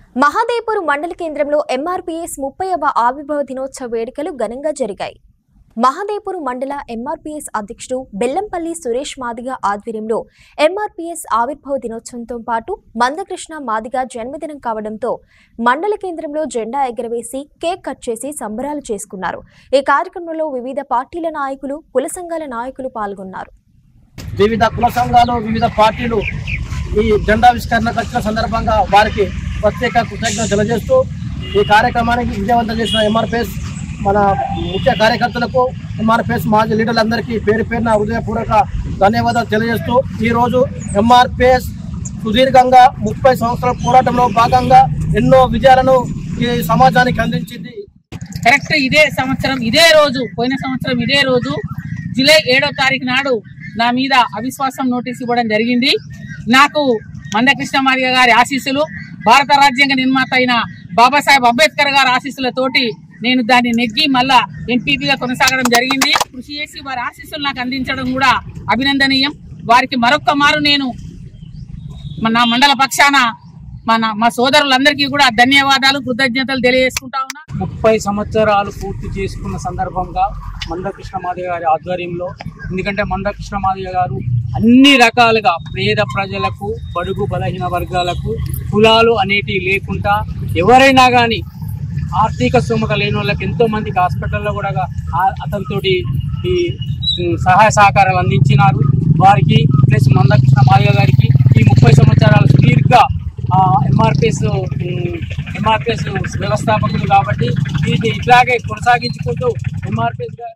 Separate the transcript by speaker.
Speaker 1: మహాదేవ్పూర్ మండల కేంద్రంలో ఎంఆర్పీఎస్ ముప్పైవ ఆవిర్భావ దినోత్సవ వేడుకలు ఘనంగా జరిగాయి మహాదేవ్పూర్ మండల ఎంఆర్పీఎస్ అధ్యక్షుడు బెల్లంపల్లి సురేష్ మాదిగ ఆధ్వర్యంలో ఎంఆర్పీఎస్ ఆవిర్భావ దినోత్సవంతో పాటు మందకృష్ణ మాదిగ జన్మదినం కావడంతో మండల కేంద్రంలో జెండా ఎగరవేసి కేక్ కట్ చేసి సంబరాలు చేసుకున్నారు ఈ కార్యక్రమంలో వివిధ పార్టీల నాయకులు కుల సంఘాల నాయకులు పాల్గొన్నారు
Speaker 2: వివిధ కుల సంఘాలు వివిధ పార్టీలు ఈ జెండావిష్కరణకు వచ్చిన సందర్భంగా వారికి ప్రత్యేక కృతజ్ఞత తెలియజేస్తూ ఈ కార్యక్రమానికి విజయవంతం చేసిన ఎంఆర్పిఎస్ మన ముఖ్య కార్యకర్తలకు ఎంఆర్పిఎస్ మాజీ లీడర్లందరికీ పేరు పేరున హృదయపూర్వక ధన్యవాదాలు తెలియజేస్తూ ఈరోజు ఎంఆర్పిఎస్ సుదీర్ఘంగా ముప్పై సంవత్సరాల పోరాటంలో భాగంగా ఎన్నో విజయాలను ఈ సమాజానికి అందించింది
Speaker 3: కరెక్ట్ ఇదే సంవత్సరం ఇదే రోజు పోయిన సంవత్సరం ఇదే రోజు జూలై ఏడో తారీఖు నాడు నా మీద అవిశ్వాసం నోటీస్ ఇవ్వడం జరిగింది నాకు మందకృష్ణ మాదిగ గారి ఆశీస్సులు భారత రాజ్యాంగ నిర్మాత అయిన బాబాసాహెబ్ అంబేద్కర్ గారి ఆశీస్సులతోటి నేను దాన్ని నెగ్గి మళ్ళా ఎంపీపీగా కొనసాగడం జరిగింది కృషి చేసి వారి ఆశీస్సులు నాకు అందించడం కూడా అభినందనీయం వారికి మరొక్క మారు నేను మన నా మండల పక్షాన మన మా సోదరులందరికీ కూడా ధన్యవాదాలు కృతజ్ఞతలు తెలియజేసుకుంటా ఉన్నా
Speaker 4: ముప్పై సంవత్సరాలు పూర్తి చేసుకున్న సందర్భంగా మందకృష్ణ మాదిగ గారి ఆధ్వర్యంలో ఎందుకంటే మందకృష్ణ మాదిగ గారు అన్ని రకాలుగా పేద ప్రజలకు బడుగు బలహీన వర్గాలకు కులాలు అనేటివి లేకుండా ఎవరైనా కానీ ఆర్థిక స్తోమత లేని వాళ్ళకి ఎంతో మందికి హాస్పిటల్లో కూడా ఆ- అతనితోటి ఈ ఉమ్, సహాయ సహకారాలు అందించినారు వారికి ప్లస్ మందకృష్ణ మాదిగ గారికి ఈ ముప్పై సంవత్సరాల సుదీర్ఘ ఎంఆర్పిఎస్ ఎంఆర్పిఎస్ వ్యవస్థాపకులు కాబట్టి దీన్ని ఇట్లాగే కొనసాగించుకుంటూ ఎంఆర్పిఎస్